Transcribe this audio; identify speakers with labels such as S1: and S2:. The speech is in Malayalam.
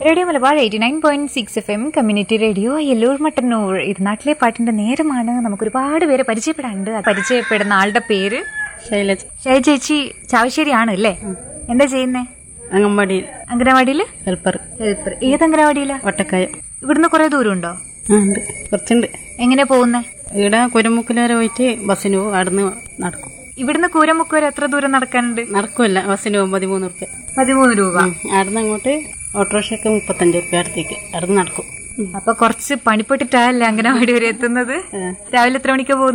S1: radio Malabar eighty nine point six F M community radio Elloor Mattannur ഇത് നാട്ടിലെ പാട്ടിന്റെ നേരമാണ് നമുക്ക് ഒരുപാട് പേരെ പരിചയപ്പെടാനുണ്ട് ആ പരിചയപ്പെടുന്ന ആളുടെ പേര്
S2: ശൈലജ
S1: ശൈല ചേച്ചി ചാവശ്ശേരിയാണ് അല്ലേ എന്താ ചെയ്യുന്നേ
S2: അംഗൻവാടിയിൽ
S1: അംഗനവാടിയില്
S2: ഹെൽപ്പർ
S1: ഹെൽപ്പർ ഏത് അംഗനവാടിയിലാ
S2: വട്ടക്കായ
S1: ഇവിടുന്ന് കുറെ ദൂരം ഉണ്ടോ
S2: ആ ഉണ്ട് കുറച്ചുണ്ട്
S1: എങ്ങനെ പോകുന്നേ
S2: ഇവിടെ കുരമുക്കിൽ വരെ പോയിട്ട് ബസ്സിന് പോകും അവിടുന്ന് നടക്കും
S1: ഇവിടുന്ന് കൂരമുക്ക് വരെ എത്ര ദൂരം നടക്കാനുണ്ട്
S2: നടക്കുമല്ല ബസ്സിന് പോകും പതിമൂന്ന് റുപ്യ
S1: പതിമൂന്ന് രൂപ
S2: അവിടുന്ന് അങ്ങോട്ട് ഓട്ടോറിക്ഷയ്ക്ക് മുപ്പത്തഞ്ച് റുപ്യ അടുത്തേക്ക് അവിടുന്ന് നടക്കും
S1: അപ്പൊ കുറച്ച് പണിപ്പെട്ടിട്ടല്ലേ അംഗനവാടി വരെ എത്തുന്നത് രാവിലെ എത്ര മണിക്കാ പോകുന്നത്